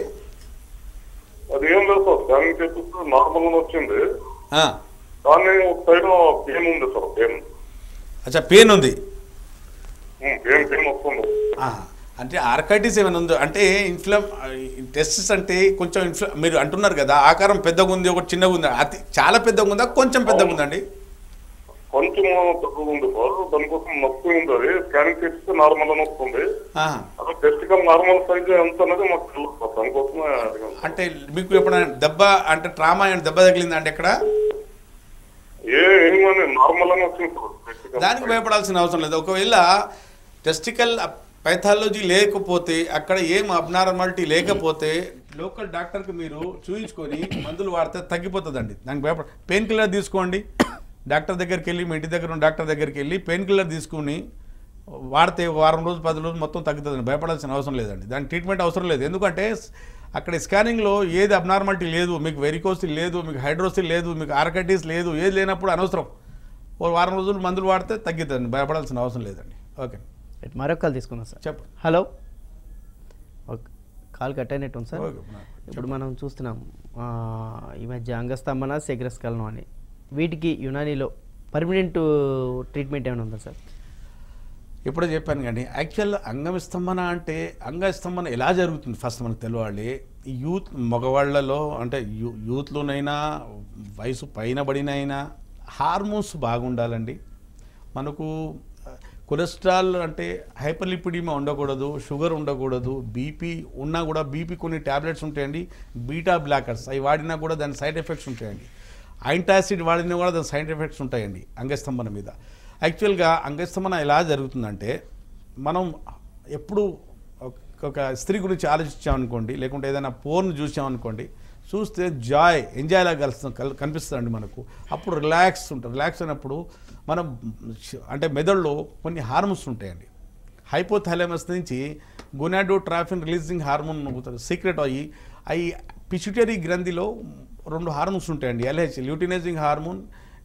అది ఏం లేదు సార్ స్కానింగ్ చేస్తే నార్మల్ అని వచ్చింది ఆ. కానీ ఒక సైడ్ పెయిన్ ఉంది సార్ పెయిన్ అచ్చా పెయిన్ ఉంది పెయిన్ పెయిన్ వస్తుంది ఆ. అంటే ఆర్కైటిస్ ఏమైనా ఉందో అంటే ఇన్ఫ్లమ్ టెస్టిస్ అంటే కొంచెం ఇన్ఫ్ల మీరు అంటున్నారు కదా ఆకారం పెద్దగా ఉంది ఒకటి చిన్నగా ఉంది అతి చాలా పెద్దగా ఉందా కొంచెం పెద్దగా ఉందండి కొంచెం పెద్దగా ఉంది సార్ దానికోసం నొప్పి ఉంది అది స్కానింగ్ చేస్తే నార్మల్ అని వస్తుంది ఆ. అదే టెస్టికల్ నార్మల్ సైజ్ ఎంత అనేది మాకు తెలియదు సార్ దానికోసమే అడిగాను. అంటే మీకు ఎప్పుడైనా దెబ్బ అంటే ట్రామా ఏమైనా దెబ్బ తగిలిందా అంటే ఇక్కడ ఏ ఏమని నార్మల్ అని వచ్చింది సార్ testicle. దానికి భయపడాల్సిన అవసరం లేదు ఒకవేళ టెస్టికల్ పైథాలజీ లేకపోతే అక్కడ ఏం అబ్నార్మాలిటీ లేకపోతే లోకల్ డాక్టర్కి మీరు చూయించుకొని మందులు వాడితే తగ్గిపోతుందండి దానికి భయపడ పెయిన్ కిల్లర్ తీసుకోండి డాక్టర్ దగ్గరికి వెళ్ళి మీ ఇంటి దగ్గర ఉన్న డాక్టర్ దగ్గరికి వెళ్ళి పెయిన్ కిల్లర్ తీసుకుని వాడితే ఒక వారం రోజులు పది రోజులు మొత్తం తగ్గుతుందండి భయపడాల్సిన అవసరం లేదండి దానికి ట్రీట్మెంట్ అవసరం లేదు ఎందుకంటే అక్కడ స్కానింగ్లో ఏది అబ్నార్మాలిటీ లేదు మీకు వెరికోసిల్ లేదు మీకు హైడ్రోసిల్ లేదు మీకు ఆర్కైటిస్ లేదు ఏది లేనప్పుడు అనవసరం ఓ వారం రోజులు మందులు వాడితే తగ్గుతుంది భయపడాల్సిన అవసరం లేదండి ఓకే రైట్ మరొక కాల్ తీసుకుందాం సార్ చెప్పు హలో ఓకే కాల్ కట్ అయినట్టు ఉంది సార్ ఓకే, ఇప్పుడు మనం చూస్తున్నాం ఆ, ఈ మధ్య అంగస్తంభన శీఘ్రస్కలనం అని వీటికి యునానీలో పర్మనెంట్ ట్రీట్మెంట్ ఏమైనా ఉందా సార్ ఇప్పుడే చెప్పాను కానీ యాక్చువల్ అంగస్తంభన అంటే అంగస్తంభన ఎలా జరుగుతుంది ఫస్ట్ మనకు తెలియాలి ఈ యూత్ మగవాళ్ళలో అంటే యూ యూత్లోనైనా వయసు పైన పడినైనా హార్మోన్స్ బాగుండాలండి మనకు కొలెస్ట్రాల్ అంటే హైపర్లిపిడిమా ఉండకూడదు షుగర్ ఉండకూడదు బీపీ ఉన్నా కూడా బీపీ కొన్ని ట్యాబ్లెట్స్ ఉంటాయండి బీటా బ్లాకర్స్ అవి వాడినా కూడా దాని సైడ్ ఎఫెక్ట్స్ ఉంటాయండి ఐంటాసిడ్ వాడినా కూడా దాని సైడ్ ఎఫెక్ట్స్ ఉంటాయండి అంగస్తంభన మీద యాక్చువల్గా అంగస్తంభన ఎలా జరుగుతుందంటే మనం ఎప్పుడు ఒక- ఒక స్త్రీ గురించి ఆలోచించామనుకోండి లేకుంటే ఏదైనా పోర్న్ చూసామనుకోండి చూస్తే జాయ్ ఎంజాయ్ లాగా కలుస్తుంది కల్ కనిపిస్తుందండి మనకు అప్పుడు రిలాక్స్ ఉంటుంది రిలాక్స్ అయినప్పుడు మనం అంటే మెదడులో కొన్ని హార్మోన్స్ ఉంటాయండి హైపోథాలమస్ నుంచి గొనాడోట్రాఫిన్ రిలీజింగ్ హార్మోన్ సీక్రెట్ అయ్యి అవి పిచ్యుటరీ గ్రంథిలో రెండు హార్మోన్స్ ఉంటాయండి ఎల్హెచ్ ల్యూటినైజింగ్ హార్మోన్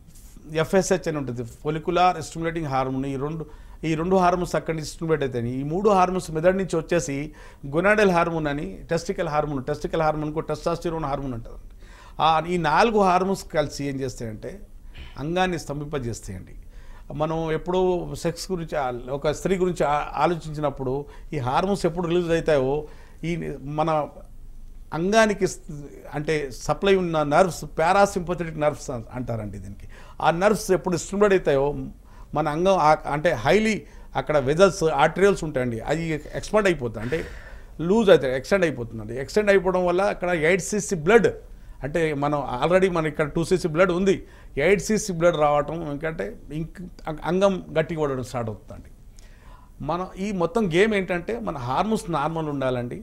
ఎఫ్ఎస్హెచ్ అని ఉంటుంది ఫొలికులార్ స్టిమ్యులేటింగ్ హార్మోన్ ఈ రెండు ఈ రెండు హార్మోన్స్ అక్కడి నుంచి స్టిమ్యులేట్ అవుతాయి ఈ మూడు హార్మోన్స్ మెదడు నుంచి వచ్చేసి గొనాడల్ హార్మోన్ అని టెస్టికల్ హార్మోన్ టెస్టికల్ హార్మోన్కు టెస్టాస్టిరోన్ హార్మోన్ ఉంటుంది ఆ ఈ నాలుగు హార్మోన్స్ కలిసి ఏం చేస్తాయంటే అంగాన్ని స్తంభింపజేస్తాయండి మనం ఎప్పుడు సెక్స్ గురించి ఆ- ఒక స్త్రీ గురించి ఆ- ఆలోచించినప్పుడు ఈ హార్మోన్స్ ఎప్పుడు రిలీజ్ అవుతాయో ఈ మన అంగానికి స్- అంటే సప్లై ఉన్న నర్వ్స్ పారాసింపథెటిక్ నర్వ్స్ అం- అంటారండి దీనికి ఆ నర్వ్స్ ఎప్పుడు స్టిమ్యులేట్ అవుతాయో మన అంగం ఆ- అంటే హైలీ అక్కడ వెజల్స్ ఆర్టరియల్స్ ఉంటాయండి అది ఎక్స్పాండ్ అయిపోతుంది అంటే లూజ్ అవుతాయి ఎక్స్టెండ్ అయిపోతుందండి ఎక్స్టెండ్ అయిపోవడం వల్ల అక్కడ ఎయిట్ సిసి బ్లడ్ అంటే మనం ఆల్రెడీ మన ఇక్కడ టూ సీసీ బ్లడ్ ఉంది ఎయిట్ సీసీ బ్లడ్ రావటం ఎందుకంటే ఇంక అంగం గట్టిగా పడడం స్టార్ట్ అవుతుందండి మనం ఈ మొత్తం గేమ్ ఏంటంటే మన హార్మోన్స్ నార్మల్ ఉండాలండి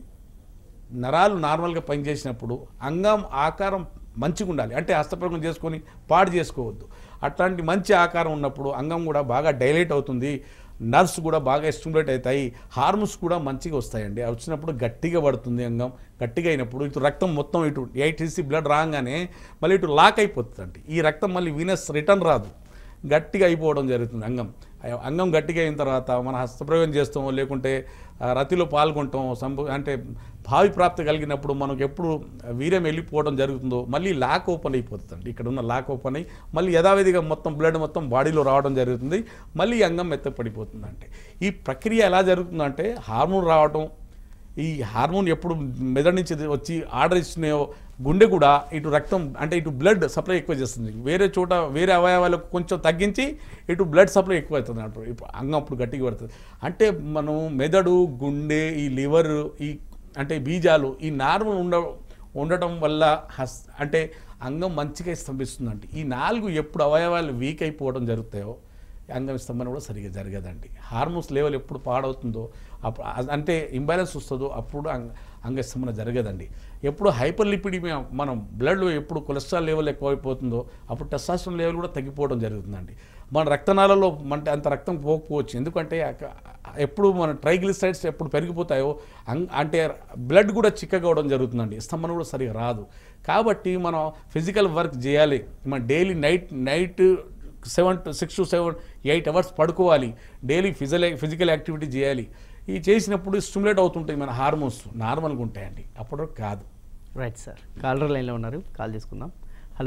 నరాలు నార్మల్గా పనిచేసినప్పుడు అంగం ఆకారం మంచిగా ఉండాలి అంటే హస్తప్రయోగం చేసుకొని పాడు చేసుకోవద్దు అట్లాంటి మంచి ఆకారం ఉన్నప్పుడు అంగం కూడా బాగా డైలేట్ అవుతుంది నర్వ్స్ కూడా బాగా స్టిమ్యులేట్ అవుతాయి హార్మోన్స్ కూడా మంచిగా వస్తాయండి అవి వచ్చినప్పుడు గట్టిగా పడుతుంది అంగం గట్టిగా అయినప్పుడు ఇటు రక్తం మొత్తం ఇటు ఎయిట్ సీసీ బ్లడ్ రాగానే మళ్ళీ ఇటు లాక్ అయిపోతుందండి ఈ రక్తం మళ్ళీ వీనస్ రిటర్న్ రాదు గట్టిగా అయిపోవడం జరుగుతుంది అంగం ఆ అంగం గట్టిగా అయిన తర్వాత మన హస్తప్రయోగం చేస్తాం లేకుంటే ఆ, రతిలో పాల్గొంటాం సంభ అంటే భావి ప్రాప్తి కలిగినప్పుడు మనకు ఎప్పుడు వీర్యం వెళ్ళిపోవడం జరుగుతుందో మళ్ళీ లాక్ ఓపెన్ అయిపోతుందండి ఇక్కడ ఉన్న లాక్ ఓపెన్ అయ్యి మళ్ళీ యథావిధిగా మొత్తం బ్లడ్ మొత్తం బాడీలో రావడం జరుగుతుంది మళ్ళీ ఈ అంగం మెత్తపడిపోతుంది అంటే ఈ ప్రక్రియ ఎలా జరుగుతుందంటే హార్మోన్ రావడం ఈ హార్మోన్ ఎప్పుడు మెదడు నుంచి వచ్చి ఆర్డర్ ఇచ్చినాయో గుండె కూడా ఇటు రక్తం అంటే ఇటు బ్లడ్ సప్లై ఎక్కువ చేస్తుంది వేరే చోట వేరే అవయవాలకు కొంచెం తగ్గించి ఇటు బ్లడ్ సప్లై ఎక్కువ అవుతుంది అప్పుడు ఇప్పుడు అంగం అప్పుడు గట్టిగా పడుతుంది అంటే మనం మెదడు గుండె ఈ లివర్ ఈ అంటే బీజాలు ఈ నార్మల్ ఉండ ఉండటం వల్ల హస్ అంటే అంగం మంచిగా స్తంభిస్తుందండి ఈ నాలుగు ఎప్పుడు అవయవాలు వీక్ అయిపోవడం జరుగుతాయో అంగం స్తంభన కూడా సరిగా జరగదండి హార్మోన్స్ లెవెల్ ఎప్పుడు పాడవుతుందో అప్పుడు అ- అంటే ఇంబ్యాలెన్స్ వస్తుందో అప్పుడు అంగ అంగస్తంభన జరగదండి ఎప్పుడు హైపర్ లిపిడిమియా మనం బ్లడ్లో ఎప్పుడు కొలెస్ట్రాల్ లెవెల్ ఎక్కువైపోతుందో అప్పుడు టెస్టాస్ట్రాన్ లెవెల్ కూడా తగ్గిపోవడం జరుగుతుందండి మన రక్తనాళాల్లో అంటే అంత రక్తం పోకపోవచ్చు ఎందుకంటే అక- ఎప్పుడు మన ట్రైగ్లిసరైడ్స్ ఎప్పుడు పెరిగిపోతాయో అంగ్ అంటే బ్లడ్ కూడా చిక్కగా అవడం జరుగుతుందండి స్తంభన కూడా సరిగా రాదు కాబట్టి మనం ఫిజికల్ వర్క్ చేయాలి మన daily night night seven to six to seven eight hours పడుకోవాలి డైలీ ఫిజికల్ ఫిజికల్ యాక్టివిటీ చేయాలి ఈ చేసినప్పుడు స్టిమ్యులేట్ అవుతుంటాయి మన హార్మోన్స్ నార్మల్గా ఉంటాయండి అప్పుడు కాదు రైట్ సార్ కాలర్ లైన్లో ఉన్నారు కాల్ తీసుకుందాం హలో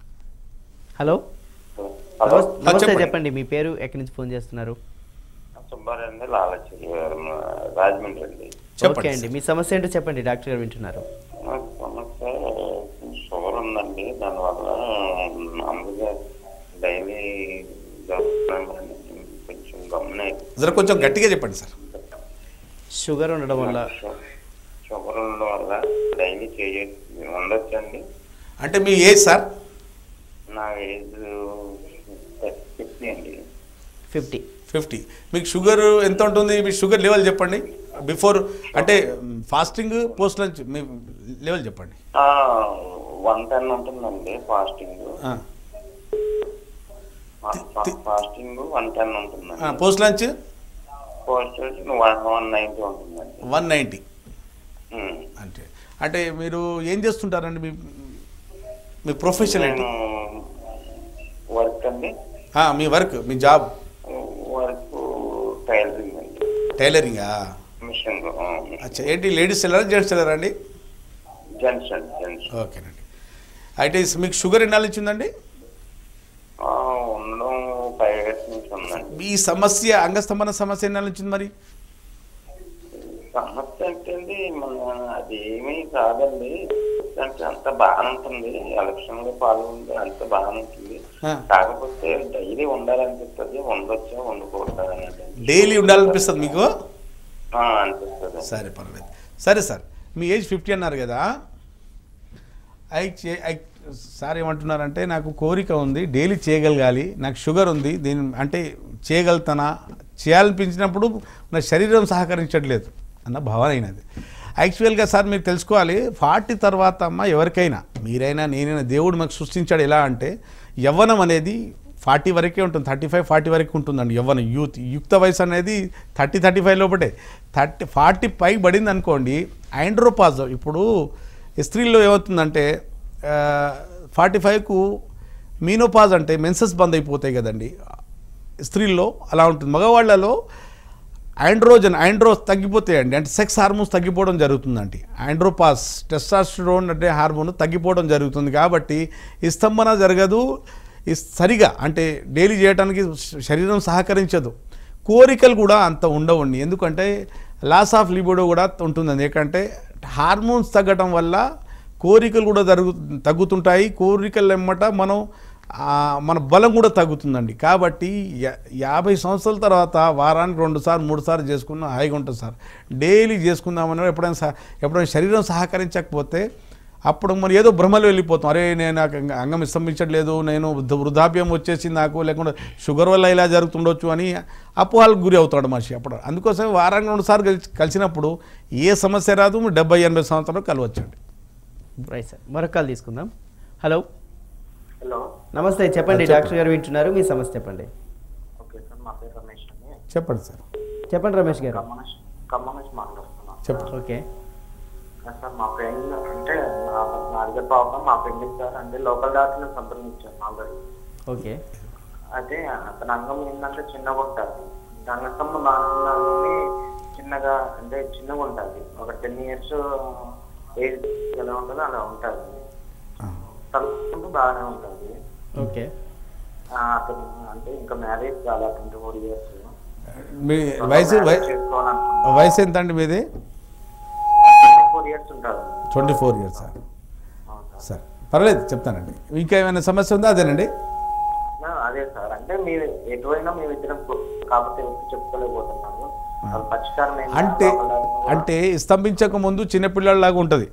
హలో హలో నమస్- నమస్తే చెప్పండి. చెప్పండి మీ పేరు ఎక్కడి నుంచి ఫోన్ చేస్తున్నారు సుబ్బారెడ్డి లాలచి రాజమండ్రి అండి చెప్పండి ఓకే అండి మీ సమస్య ఏంటో చెప్పండి డాక్టర్ గారు వింటున్నారు నాకు సమస్య షుగర్ ఉందండి దానివల్ల మామూలుగా డైలీ కొంచెం గమనే జర కొంచెం గట్టిగా చెప్పండి సార్ షుగర్ ఉండడం వల్ల షుగర్ ఉండడం వల్ల డైలీ చేయ ఉండొచ్చండి అంటే మీ ఏజ్ సార్ నా ఏజ్ ఫిఫ్టీ అండి ఫిఫ్టీ ఫిఫ్టీ మీకు షుగర్ ఎంత ఉంటుంది మీ షుగర్ లెవెల్ చెప్పండి బిఫోర్ అంటే ఫాస్టింగ్ పోస్ట్ లంచ్ మీ లెవెల్ చెప్పండి వన్ టెన్ ఉంటుందండి ఫాస్టింగ్ ఆ. తి- ఫాస్టింగ్ వన్ టెన్ ఉంటుందండి ఆ, పోస్ట్ లంచ్ పోస్ట్ వచ్చి వన్ వన్ నైన్టీ ఉంటుందండి వన్ నైంటీ ఉమ్. అంటే అంటే మీరు ఏం చేస్తుంటారండి మీ మీ ప్రొఫెషన్ ఏంటి నేను వర్క్ అండి ఆ, మీ వర్క్ మీ జాబ్ వర్క్ టైలరింగ్ అండి టైలరింగా మిషన్ అచ్చా ఏంటి లేడీస్ టైలరా జెంట్స్ టైలరా అండి జెంట్స్ అండి జెంట్స్ ఓకేనండి అయితే మీకు షుగర్ ఎన్నాళ్ళు ఇచ్చిందండి ఉండడం ఫైవ్ ఇయర్స్ నుంచి ఉందండి ఈ సమస్య అంగస్తంభన సమస్య ఎన్నాళ్ళు ఇచ్చింది మరి సమస్య అంటే అండి మన అది ఏమీ కాదండి అంటే అంత బాగానే ఉంటుంది ఎలక్షన్ లో పాల్గొంటే అంత బాగానే ఉంటుంది ఆ. కాకపోతే డైలీ ఉండాలనిపిస్తుంది ఉండొచ్చా ఉండకూడదా అనేది డైలీ ఉండాలనిపిస్తుంది మీకు ఆ, అనిపిస్తుంది సరే పర్లేదు సరే సార్ మీ ఏజ్ ఫిఫ్టీ అన్నారు కదా ఐ చే ఐ సార్ ఏమంటున్నారంటే నాకు కోరిక ఉంది డైలీ చేయగలగాలి నాకు షుగర్ ఉంది దీని అంటే చేయగలుగుతానా చేయాలనిపించినప్పుడు నా శరీరం సహకరించట్లేదు అన్న భావన అయినది యాక్చువల్గా సార్ మీరు తెలుసుకోవాలి ఫార్టీ తర్వాత అమ్మ ఎవరికైనా మీరైనా నేనైనా దేవుడు మాకు సృష్టించాడు ఎలా అంటే యవ్వనం అనేది ఫార్టీ వరకే ఉంటుంది థర్టీ ఫైవ్ ఫార్టీ వరకు ఉంటుందండి యవ్వనం యూత్ యుక్త వయసు అనేది థర్టీ థర్టీ ఫైవ్ లోపటే థర్టీ ఫార్టీ పై పడింది అనుకోండి ఆండ్రోపాజ్ ఇప్పుడు స్త్రీల్లో ఏమవుతుందంటే ఫార్టీ ఫైవ్కు మీనోపాజ్ అంటే మెన్సెస్ బంద్ అయిపోతాయి కదండి స్త్రీల్లో అలా ఉంటుంది మగవాళ్ళలో ఆండ్రోజన్ ఆండ్రోస్ తగ్గిపోతాయండి అంటే సెక్స్ హార్మోన్స్ తగ్గిపోవడం జరుగుతుందండి ఆండ్రోపాస్ టెస్టాస్టిరోన్ అంటే హార్మోన్ తగ్గిపోవడం జరుగుతుంది కాబట్టి ఈ స్తంభన జరగదు ఈ సరిగా అంటే డైలీ చేయడానికి శరీరం సహకరించదు కోరికలు కూడా అంత ఉండవండి ఎందుకంటే లాస్ ఆఫ్ లిబిడో కూడా ఉంటుందండి ఎందుకంటే హార్మోన్స్ తగ్గటం వల్ల కోరికలు కూడా జరుగు తగ్గుతుంటాయి కోరికలు ఎమ్మట మనం ఆ, మన బలం కూడా తగ్గుతుందండి కాబట్టి యా- యాభై సంవత్సరాల తర్వాత వారానికి రెండు సార్లు మూడు సార్లు చేసుకున్నా హాయిగా ఉంటుంది సార్ డైలీ చేసుకుందామని ఎప్పుడైనా సహ- ఎప్పుడైనా శరీరం సహకరించకపోతే అప్పుడు మరి ఏదో భ్రమలు వెళ్ళిపోతాం అరే నేను నాకు అంగ- అంగం ఇస్తంభించట్లేదు నేను వృద్ధ- వృద్ధాప్యం వచ్చేసింది నాకు లేకుండా షుగర్ వల్ల ఇలా జరుగుతుండొచ్చు అని అపోహాలకు గురి అవుతాడు మనిషి అప్పుడు అందుకోసం వారానికి రెండు సార్లు కలిసి కలిసినప్పుడు ఏ సమస్య రాదు డెబ్బై ఎనభై సంవత్సరాలు కలవచ్చండి రైట్ సార్ మరొక కాల్ తీసుకుందాం హలో హలో నమస్తే చెప్పండి చెప్పండి. డాక్టర్ గారు వింటున్నారు మీ సమస్య చెప్పండి ఓకే సార్ మా పేరు రమేష్ అండి చెప్పండి సార్ చెప్పండి రమేష్ గారు ఖమ్మం నుంచి ఖమ్మం నుంచి మాట్లాడుతున్నాను చెప్పండి ఓకే సార్ మా ఫ్రెండ్ అంటే నా నా దగ్గర ప్రాబ్లం మా ఫ్రెండ్ సార్ అంటే లోకల్ డాక్టర్ని సంప్రదించాను ఆల్రెడీ ఓకే అయితే అతని అంగం ఏంటంటే చిన్నగా ఉంటుంది దాని అంగం బాగానే చిన్నగా అంటే చిన్నగా ఉంటుంది ఒక టెన్ ఇయర్స్ ఏజ్ ఎలా ఉంటుందో అలా ఉంటుంది ఆ. తలుపుకుంటూ బాగానే ఉంటుంది ఓకే ఆ, అతను అంటే ఇంకా మ్యారేజ్ చాలా ట్వంటీ ఫోర్ ఇయర్స్ మీ వయసు వయ- చేసుకోవాలనుకుంటున్నాను వయసు ఎంత అండి మీది ట్వంటీ ఫోర్ ఇయర్స్ ఉంటుంది ట్వంటీ ఫోర్ ఇయర్స్ సార్ అవును సార్. సార్ పర్లేదు చెప్తానండి ఇంకా ఏమైనా సమస్య ఉందా అదేనండి ఆ, అదే సార్ అంటే మీరు ఎటువైనా మేము ఇద్దరం కో- కాకపోతే ఎవరికి చెప్పుకోలేకపోతున్నారు అది పరిష్కారం ఏంటి? అంటే లోకల్ డాక్టర్ కూడా- అంటే స్తంభించక ముందు చిన్నపిల్లలాగా ఉంటుంది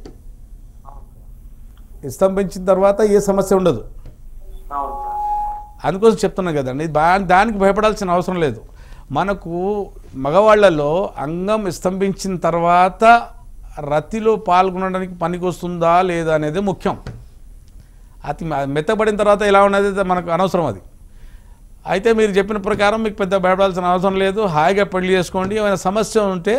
స్తంభించిన తర్వాత ఏ సమస్య ఉండదు అవును సార్ అందుకోసం చెప్తున్నా కదండి దా దానికి భయపడాల్సిన అవసరం లేదు మనకు మగవాళ్ళలో అంగం స్తంభించిన తర్వాత రతిలో పాల్గొనడానికి పనికొస్తుందా లేదా అనేది ముఖ్యం అతి మె- మెత్తబడిన తర్వాత ఎలా ఉన్నది మనకు అనవసరం అది అయితే మీరు చెప్పిన ప్రకారం మీకు పెద్ద భయపడాల్సిన అవసరం లేదు హాయిగా పెళ్లి చేసుకోండి ఏమైనా సమస్య ఉంటే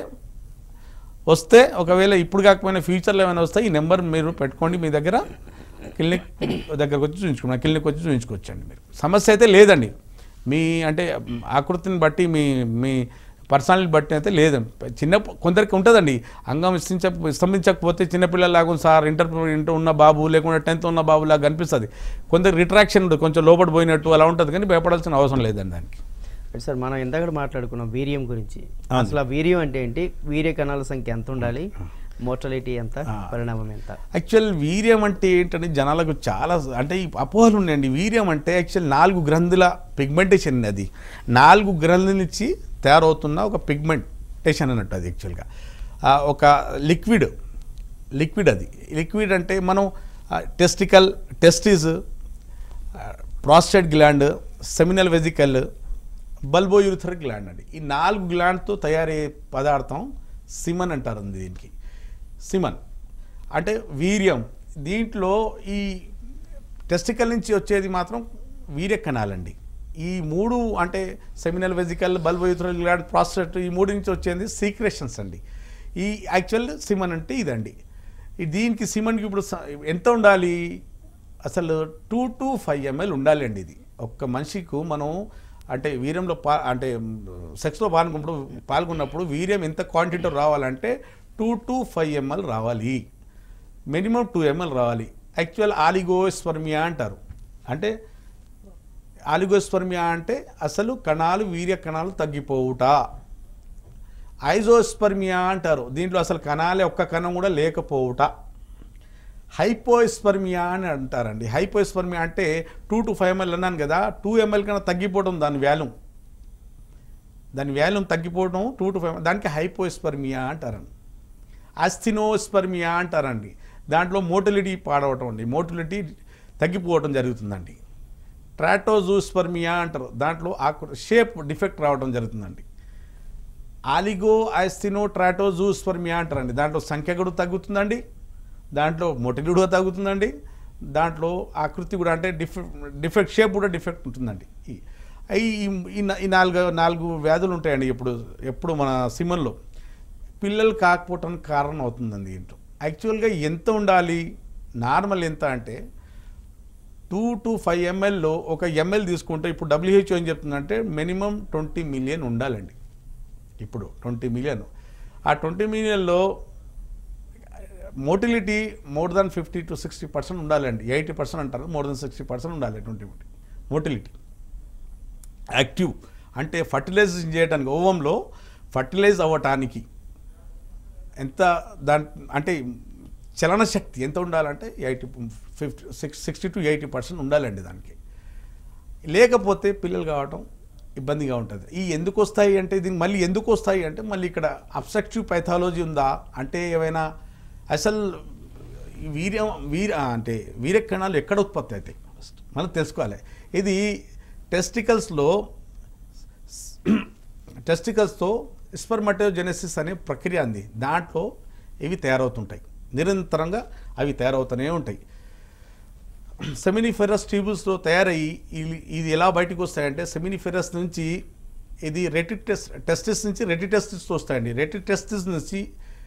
వస్తే ఒకవేళ ఇప్పుడు కాకపోయినా ఫ్యూచర్లో ఏమైనా వస్తే ఈ నెంబర్ మీరు పెట్టుకోండి మీ దగ్గర క్లినిక్ దగ్గరకు వచ్చి చూపించుకోండి క్లినిక్ వచ్చి చూపించుకోవచ్చండి మీరు సమస్య అయితే లేదండి మీ అంటే ఆకృతిని బట్టి మీ మీ పర్సనాలిటీ బట్టి అయితే లేదు చిన్న కొందరికి ఉంటుందండి అంగం ఇష్టించ స్తంభించకపోతే చిన్నపిల్లలాగా ఉంది సార్ ఇంటర్ ఇంటర్ ఉన్న బాబు లేకుండా టెన్త్ ఉన్న బాబు లాగా కనిపిస్తుంది కొందరు రిట్రాక్షన్ ఉంటుంది కొంచెం లోపల పోయినట్టు అలా ఉంటుంది కానీ భయపడాల్సిన అవసరం లేదండి దానికి అంటే సార్ మనం ఇందాక మాట్లాడుకున్నాం వీర్యం గురించి అవును. అసలు ఆ వీర్యం అంటే ఏంటి వీర్య కణాల సంఖ్య ఎంత ఉండాలి మోర్టాలిటీ ఎంత ఆ. పరిణామం ఎంత యాక్చువల్ వీర్యం అంటే ఏంటని జనాలకు చాలా అంటే ఈ అపోహలు ఉన్నాయండి వీర్యం అంటే యాక్చువల్ నాలుగు గ్రంథుల పిగ్మెంటేషన్ అది నాలుగు గ్రంథుల నుంచి తయారవుతున్న ఒక పిగ్మెంటేషన్ అన్నట్టు అది యాక్చువల్గా ఆ, ఒక లిక్విడ్ లిక్విడ్ అది లిక్విడ్ అంటే మనం testicle testis prostate gland seminal vesicle bulbourethral gland అండి ఈ నాలుగు గ్లాండ్తో తయారయ్యే పదార్థం సిమన్ అంటారు దీనికి సిమన్ అంటే వీర్యం దీంట్లో ఈ టెస్టికల్ నుంచి వచ్చేది మాత్రం వీర్య కణాలండి ఈ మూడు అంటే seminal vesicle bulbourethral gland prostate ఈ మూడు నుంచి వచ్చేది సీక్రెషన్స్ అండి ఈ యాక్చువల్ సిమన్ అంటే ఇదండి ఈ దీనికి సిమన్కి ఇప్పుడు స- ఎంత ఉండాలి అసలు టూ టు ఫైవ్ ఎంఎల్ ఉండాలి అండి ఇది ఒక్క మనిషికి మనం అంటే వీర్యంలో పా అంటే సెక్స్లో పాల్గొన్నప్పుడు పాల్గొన్నప్పుడు వీర్యం ఎంత క్వాంటిటీ రావాలంటే టూ టు ఫైవ్ ఎంఎల్ రావాలి మినిమం టూ ఎంఎల్ రావాలి యాక్చువల్ ఆలిగోస్పర్మియా అంటారు అంటే ఆలిగోస్పర్మియా అంటే అసలు కణాలు వీర్య కణాలు తగ్గిపోవుట ఐజోస్పర్మియా అంటారు దీంట్లో అసలు కణాలే ఒక్క కణం కూడా లేకపోవుట హైపోస్పర్మియా అని అంటారండి హైపోస్పర్మియా అంటే టూ టు ఫైవ్ ఎంఎల్ అన్నాను కదా టూ ఎంఎల్ కన్నా తగ్గిపోవడం దాని వాల్యూమ్ దాని వాల్యూమ్ తగ్గిపోవడం టూ టు ఫైవ్ దానికి హైపోస్పర్మియా అంటారండి ఆస్థినోస్పర్మియా అంటారండి దాంట్లో మోటిలిటీ పాడవటం అండి మోటిలిటీ తగ్గిపోవటం జరుగుతుందండి ట్రాటోజూస్పర్మియా అంటారు దాంట్లో ఆకు షేప్ డిఫెక్ట్ రావడం జరుగుతుందండి ఆలిగో ఐస్థినో ట్రాటోజూస్పర్మియా అంటారండి దాంట్లో సంఖ్య కూడా తగ్గుతుందండి దాంట్లో మొటిలిటీ కూడా తగ్గుతుందండి దాంట్లో ఆకృతి కూడా అంటే డిఫెక్ట్ డిఫెక్ట్ షేప్ కూడా డిఫెక్ట్ ఉంటుందండి ఈ- ఈ ఈ నా- ఈ నాలుగు నాలుగు వ్యాధులు ఉంటాయండి ఇప్పుడు ఎప్పుడు మన సిమన్లో పిల్లలు కాకపోవటానికి కారణం అవుతుందండి ఏంటో యాక్చువల్గా ఎంత ఉండాలి నార్మల్ ఎంత అంటే టూ టు ఫైవ్ ఎంఎల్లో ఒక ఎంఎల్ తీసుకుంటే ఇప్పుడు డబ్ల్యూహెచ్ఓ ఏం చెప్తుందంటే మినిమం ట్వంటీ మిలియన్ ఉండాలండి ఇప్పుడు ట్వంటీ మిలియన్ ఆ ట్వంటీ మిలియన్లో motility more than fifty to sixty percent ఉండాలండి ఎయిటీ పర్సెంట్ అంటారు మోర్ దాన్ సిక్స్టీ పర్సెంట్ ఉండాలి ట్వంటీ మోటిలిటీ యాక్టివ్ అంటే ఫర్టిలైజ్ చేయడానికి ఓవంలో ఫర్టిలైజ్ అవ్వటానికి ఎంత దాని అంటే చలన శక్తి ఎంత ఉండాలంటే eighty fifty six sixty to eighty percent ఉండాలండి దానికి లేకపోతే పిల్లలు కావటం ఇబ్బందిగా ఉంటుంది ఈ ఎందుకు వస్తాయి అంటే దీనికి మళ్ళీ ఎందుకు వస్తాయి అంటే మళ్ళీ ఇక్కడ అబ్సెక్టివ్ పైథాలజీ ఉందా అంటే ఏమైనా అసలు ఈ వీర్యం వీర అంటే వీర్య కణాలు ఎక్కడ ఉత్పత్తి అవుతాయి ఫస్ట్ మనం తెలుసుకోవాలి ఇది టెస్టికల్స్లో టెస్టికల్స్తో స్పర్మటోజెనెసిస్ అనే ప్రక్రియ ఉంది దాంట్లో ఇవి తయారవుతుంటాయి నిరంతరంగా అవి తయారవుతూనే ఉంటాయి సెమినిఫెరస్ ట్యూబుల్స్లో తయారయ్యి ఇవి- ఇది ఎలా బయటకు వస్తాయంటే సెమినిఫెరస్ నుంచి ఇది రెటిటెస్ టెస్టిస్ నుంచి రెటిటెస్టిస్ వస్తాయండి రెటిటెస్టిస్ నుంచి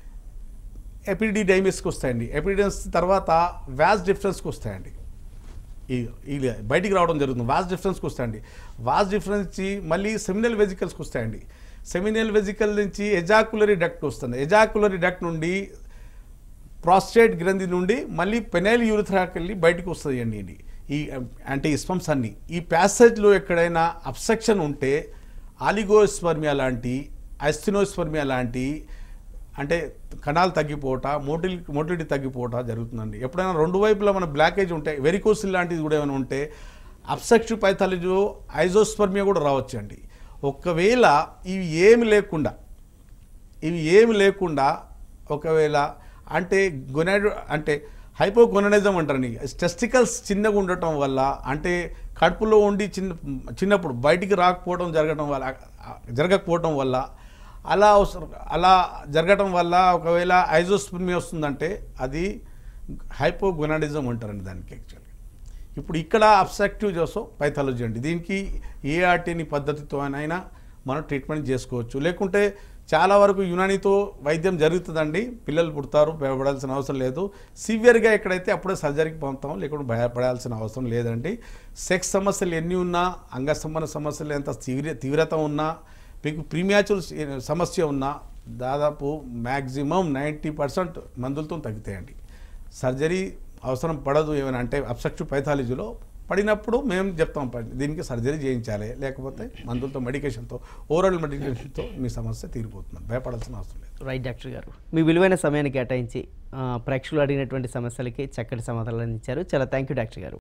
ఎపిడిడైమిస్కి వస్తాయండి ఎపిడిడైమిస్ తర్వాత వ్యాస్ డిఫరెన్స్కి వస్తాయండి ఈ ఇది బయటికి రావడం జరుగుతుంది వాస్ డిఫరెన్స్కి వస్తాయండి వాస్ డిఫరెన్స్ నుంచి మళ్ళీ సెమినల్ వెజికల్స్కి వస్తాయండి సెమినల్ వెజికల్ నుంచి ఎజాకులరీ డక్ట్ వస్తుంది ఎజాకులరీ డక్ట్ నుండి ప్రాస్టేట్ గ్రంథి నుండి మళ్ళీ పెనైల్ యూరిథ్రాకి వెళ్ళి బయటకు వస్తాయండి ఇది ఈ అంటే స్పమ్స్ అన్ని ఈ ప్యాసేజ్లో ఎక్కడైనా అబ్సెక్షన్ ఉంటే ఆలిగోస్పర్మియా లాంటి అస్థినోస్పర్మియా లాంటి అంటే కణాలు తగ్గిపోవట మోటిల్ మోటిలిటీ తగ్గిపోవట జరుగుతుందండి ఎప్పుడైనా రెండు వైపులా మన బ్లాకేజ్ ఉంటే వెరికోసిల్ లాంటిది కూడా ఏమైనా ఉంటే అబ్సెక్టివ్ పైథాలజీ ఐజోస్పర్మియా కూడా రావచ్చు అండి ఒకవేళ ఇవి ఏమి లేకుండా ఇవి ఏమి లేకుండా ఒకవేళ అంటే గొనాడ్ అంటే హైపోగొనడిజం అంటారని టెస్టికల్స్ చిన్నగా ఉండటం వల్ల అంటే కడుపులో ఉండి చిన్న చిన్నప్పుడు బయటికి రాకపోవడం జరగడం వల్ల జరగకపోవడం వల్ల అలా అవసరం అలా జరగటం వల్ల ఒకవేళ ఐజోస్పిమి వస్తుందంటే అది హైపోగొనాడిజం అంటారండి దానికి యాక్చువల్లీ ఇప్పుడు ఇక్కడ అబ్సెక్టివ్ చేసో పైథాలజీ అండి దీనికి ఏ ఆర్టీని పద్ధతితో అయినా మనం ట్రీట్మెంట్ చేసుకోవచ్చు లేకుంటే చాలా వరకు యునానితో వైద్యం జరుగుతుందండి పిల్లలు పుడతారు భయపడాల్సిన అవసరం లేదు సివియర్గా ఎక్కడైతే అప్పుడే సర్జరీకి పంపుతాం లేకుంటే భయపడాల్సిన అవసరం లేదండి సెక్స్ సమస్యలు ఎన్ని ఉన్నా అంగస్తంభన సమస్యలు ఎంత తీవ్ర తీవ్రత ఉన్నా మీకు ప్రీమ్యాచువల్ సమస్య ఉన్నా దాదాపు మ్యాక్సిమం నైంటీ పర్సెంట్ మందులతో తగ్గుతాయండి సర్జరీ అవసరం పడదు ఏమైనా అంటే అబ్సెక్టివ్ పైథాలజీలో పడినప్పుడు మేము చెప్తాం ప- దీనికి సర్జరీ చేయించాలి లేకపోతే మందులతో మెడికేషన్తో ఓరల్ మెడికేషన్తో మీ సమస్య తీరిపోతుంది భయపడాల్సిన అవసరం లేదు రైట్ డాక్టర్ గారు మీ విలువైన సమయాన్ని కేటాయించి ఆ, ప్రేక్షకులు అడిగినటువంటి సమస్యలకి చక్కటి సమాధానాలు ఇచ్చారు చాలా థ్యాంక్ యూ డాక్టర్ గారు